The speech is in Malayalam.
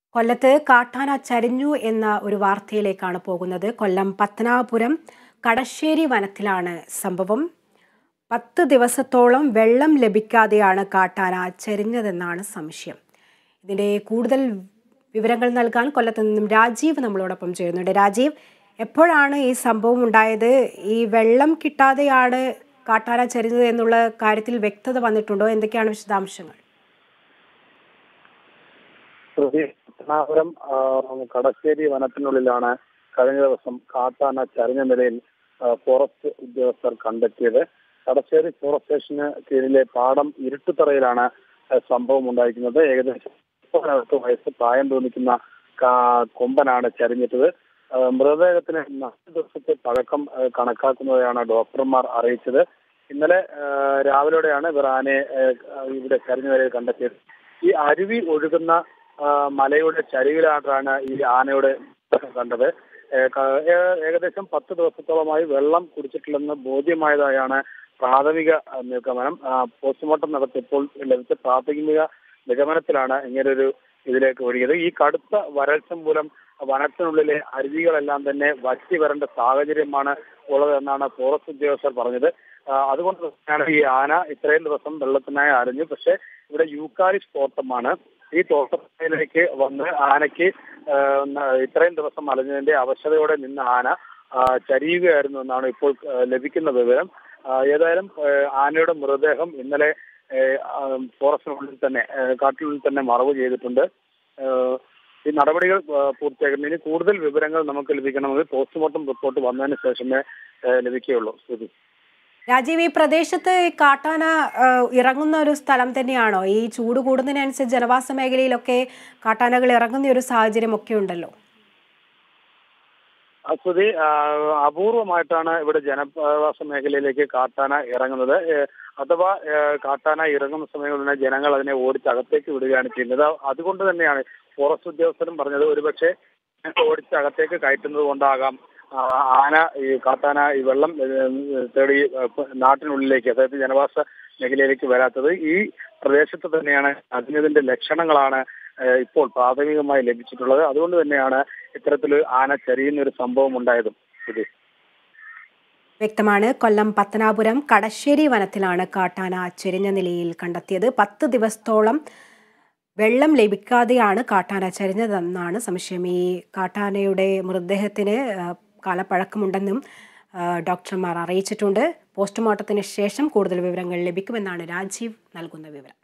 കൊല്ലത്ത് കാട്ടാന ചരിഞ്ഞു എന്ന ഒരു വാർത്തയിലേക്കാണ് പോകുന്നത് കൊല്ലം പത്തനാപുരം കടശ്ശേരി വനത്തിലാണ് സംഭവം പത്ത് ദിവസത്തോളം വെള്ളം ലഭിക്കാതെയാണ് കാട്ടാന ചരിഞ്ഞതെന്നാണ് സംശയം ഇതിൻ്റെ കൂടുതൽ വിവരങ്ങൾ നൽകാൻ കൊല്ലത്ത് നിന്നും രാജീവ് നമ്മളോടൊപ്പം ചേരുന്നുണ്ട് രാജീവ് എപ്പോഴാണ് ഈ സംഭവം ഉണ്ടായത് ഈ വെള്ളം കിട്ടാതെയാണ് കാട്ടാന ചരിഞ്ഞത് എന്നുള്ള കാര്യത്തിൽ വ്യക്തത വന്നിട്ടുണ്ടോ എന്തൊക്കെയാണ് വിശദാംശങ്ങൾ ശ്രുതി പത്തനാപുരം ആ, കടശ്ശേരി വനത്തിനുള്ളിലാണ് കഴിഞ്ഞ ദിവസം കാട്ടാന ചരിഞ്ഞ നിലയിൽ ആ, ഫോറസ്റ്റ് ഉദ്യോഗസ്ഥർ കണ്ടെത്തിയത് കടശ്ശേരി ഫോറസ്റ്റ് സ്റ്റേഷന് കീഴിലെ പാടം ഇരുട്ടുതറയിലാണ് ആ, സംഭവം ഉണ്ടായിരിക്കുന്നത് ഏകദേശം മുപ്പതിനകത്ത് വയസ്സ് പ്രായം തോന്നിക്കുന്ന കാ- കൊമ്പനാണ് ചരിഞ്ഞിട്ടത് ആ, മൃതദേഹത്തിന് നാല് ദിവസത്തെ പഴക്കം ആ, കണക്കാക്കുന്നതായാണ് ഡോക്ടർമാർ അറിയിച്ചത് ഇന്നലെ ആ, രാവിലെയോടെയാണ് ഇവർ ആനയെ ആ, ഇവിടെ ചരിഞ്ഞ നിലയിൽ കണ്ടെത്തിയത് ഈ അരുവി ഒഴുകുന്ന ആ, മലയുടെ ചരിവിലായിട്ടാണ് ഈ ആനയുടെ മൃതദേഹം കണ്ടത് ഏ, ക- ഏ- ഏകദേശം പത്ത് ദിവസത്തോളമായി വെള്ളം കുടിച്ചിട്ടില്ലെന്ന് ബോധ്യമായതായാണ് പ്രാഥമിക ആ, നിഗമനം ആ, പോസ്റ്റ്മോർട്ടം നടത്തിയപ്പോൾ ലഭിച്ച പ്രാഥമിക നിഗമനത്തിലാണ് ഇങ്ങനൊരു ഇതിലേക്ക് ഒഴുകിയത് ഈ കടുത്ത വരൾച്ച മൂലം വനത്തിനുള്ളിലെ അരുവികളെല്ലാം തന്നെ വറ്റി വരേണ്ട സാഹചര്യമാണ് ഉള്ളതെന്നാണ് ഫോറസ്റ്റ് ഉദ്യോഗസ്ഥർ പറഞ്ഞത് ആ, അതുകൊണ്ട് തന്നെയാണ് ഈ ആന ഇത്രയും ദിവസം വെള്ളത്തിനായി അരഞ്ഞു പക്ഷേ ഇവിടെ യൂക്കാലിസ് തോട്ടമാണ് ഈ തോട്ടത്തിലേക്ക് വന്ന് ആനയ്ക്ക് ആ, ന- ഇത്രയും ദിവസം അലഞ്ഞതിന്റെ അവശതയോടെ നിന്ന ആന ആ, ചരിയുകയായിരുന്നു എന്നാണ് ഇപ്പോൾ ആ, ലഭിക്കുന്ന വിവരം ആ, ഏതായാലും ആ, ആനയുടെ മൃതദേഹം ഇന്നലെ ആ, ആ, ഫോറസ്റ്റിനുള്ളിൽ തന്നെ ആ, കാട്ടിനുള്ളിൽ തന്നെ മറവ് ചെയ്തിട്ടുണ്ട് ആ, ഈ നടപടികൾ ആ, പൂർത്തിയാക്കുന്നു ഇനി കൂടുതൽ വിവരങ്ങൾ നമുക്ക് ലഭിക്കണമെങ്കിൽ പോസ്റ്റ്മോർട്ടം റിപ്പോർട്ട് വന്നതിന് ശേഷമേ ആ, ലഭിക്കുകയുള്ളൂ ശ്രുതി രാജീവ് ഈ പ്രദേശത്ത് ഈ കാട്ടാന ആ, ഇറങ്ങുന്ന ഒരു സ്ഥലം തന്നെയാണോ ഈ ചൂട് കൂടുന്നതിനനുസരിച്ച് ജനവാസ മേഖലയിലൊക്കെ കാട്ടാനകൾ ഇറങ്ങുന്ന ഒരു സാഹചര്യം ഒക്കെ ഉണ്ടല്ലോ അസ്വതി അപൂർവമായിട്ടാണ് ഇവിടെ ജനവാസ മേഖലയിലേക്ക് കാട്ടാന ഇറങ്ങുന്നത് ഏഹ് അഥവാ ഏഹ് കാട്ടാന ഇറങ്ങുന്ന സമയങ്ങളിൽ തന്നെ ജനങ്ങൾ അതിനെ ഓടിച്ച് അകത്തേക്ക് വിടുകയാണ് ചെയ്യുന്നത് അതുകൊണ്ട് തന്നെയാണ് ഫോറസ്റ്റ് ഉദ്യോഗസ്ഥരും പറഞ്ഞത് ഒരുപക്ഷെ ഓടിച്ച് അകത്തേക്ക് കയറ്റുന്നത് കൊണ്ടാകാം ആ, ആന ഈ കാട്ടാന ഈ വെള്ളം ഏഹ്, തേടി ഏഹ്, നാട്ടിനുള്ളിലേക്ക് അതായത് ജനവാസ മേഖലയിലേക്ക് വരാത്തത് ഈ പ്രദേശത്ത് തന്നെയാണ് അതിനതിന്റെ ലക്ഷണങ്ങളാണ് ഏഹ്, ഇപ്പോൾ പ്രാഥമികമായി ലഭിച്ചിട്ടുള്ളത് അതുകൊണ്ട് തന്നെയാണ് ഇത്തരത്തിൽ ആന ചരിയുന്ന ഒരു സംഭവം ഉണ്ടായതും ഇത് വ്യക്തമാണ് കൊല്ലം പത്തനാപുരം കടശ്ശേരി വനത്തിലാണ് കാട്ടാന ചെരിഞ്ഞ നിലയിൽ കണ്ടെത്തിയത് പത്ത് ദിവസത്തോളം വെള്ളം ലഭിക്കാതെയാണ് കാട്ടാന ചരിഞ്ഞതെന്നാണ് സംശയം ഈ കാട്ടാനയുടെ മൃതദേഹത്തിന് ആ, കാലപ്പഴക്കമുണ്ടെന്നും ആ, ഡോക്ടർമാർ അറിയിച്ചിട്ടുണ്ട് പോസ്റ്റ്മോർട്ടത്തിന് ശേഷം കൂടുതൽ വിവരങ്ങൾ ലഭിക്കുമെന്നാണ് രാജീവ് നൽകുന്ന വിവരം